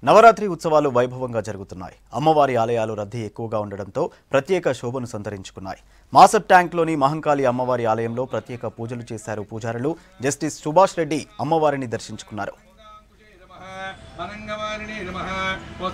నవరాత్రి ఉత్సవాలు వైభవంగా జరుగుతున్నాయి అమ్మవారి ఆలయాలు రద్దీ ఎక్కువగా ఉండడంతో ప్రత్యేక శోభను సంతరించుకున్నాయి మాసప్ ట్యాంక్లోని మహంకాళి అమ్మవారి ఆలయంలో ప్రత్యేక పూజలు చేశారు పూజారులు జస్టిస్ సుభాష్ రెడ్డి అమ్మవారిని దర్శించుకున్నారు అనంగవారిణి నమః ఓ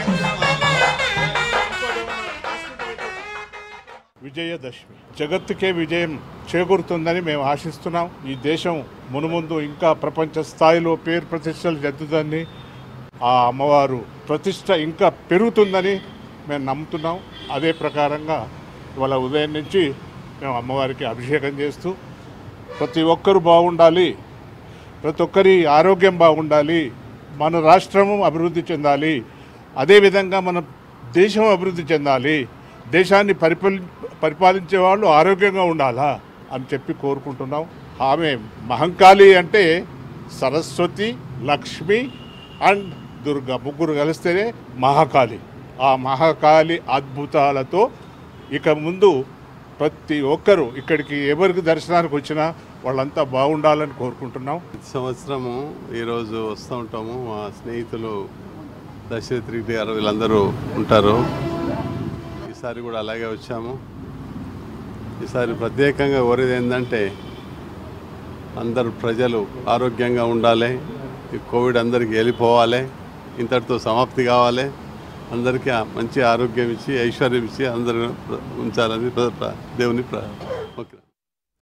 విజయదశమి జగత్తుకే విజయం చేకూరుతుందని మేము ఆశిస్తున్నాం ఈ దేశం మునుముందు ఇంకా ప్రపంచ స్థాయిలో పేరు ప్రతిష్టలు చెందుతుందని ఆ అమ్మవారు ప్రతిష్ట ఇంకా పెరుగుతుందని మేము నమ్ముతున్నాం అదే ప్రకారంగా ఇవాళ ఉదయం నుంచి మేము అమ్మవారికి అభిషేకం చేస్తూ ప్రతి ఒక్కరూ బాగుండాలి ప్రతి ఒక్కరి ఆరోగ్యం బాగుండాలి మన రాష్ట్రము అభివృద్ధి చెందాలి అదేవిధంగా మన దేశం అభివృద్ధి చెందాలి దేశాన్ని పరిపాలి పరిపాలించే వాళ్ళు ఆరోగ్యంగా ఉండాలా అని చెప్పి కోరుకుంటున్నాం ఆమె మహంకాళి అంటే సరస్వతి లక్ష్మి అండ్ దుర్గ ముగ్గురు కలిస్తేనే మహాకాళి ఆ మహాకాళి అద్భుతాలతో ఇక ముందు ప్రతి ఒక్కరూ ఇక్కడికి ఎవరికి దర్శనానికి వచ్చినా వాళ్ళంతా బాగుండాలని కోరుకుంటున్నాం ప్రతి సంవత్సరము ఈరోజు వస్తూ ఉంటాము మా స్నేహితులు దశరథ్ రెడ్డి గారు వీళ్ళందరూ ఉంటారు ఈసారి కూడా అలాగే వచ్చాము ఈసారి ప్రత్యేకంగా కోరేది ఏంటంటే అందరు ప్రజలు ఆరోగ్యంగా ఉండాలి ఈ కోవిడ్ అందరికీ వెళ్ళిపోవాలి ఇంతటితో సమాప్తి కావాలి అందరికీ ఆ మంచి ఆరోగ్యం ఇచ్చి ఐశ్వర్యం ఇచ్చి అందరూ ఉంచాలని ప్ర- ప్ర- దేవుని ప్ర- ఓకే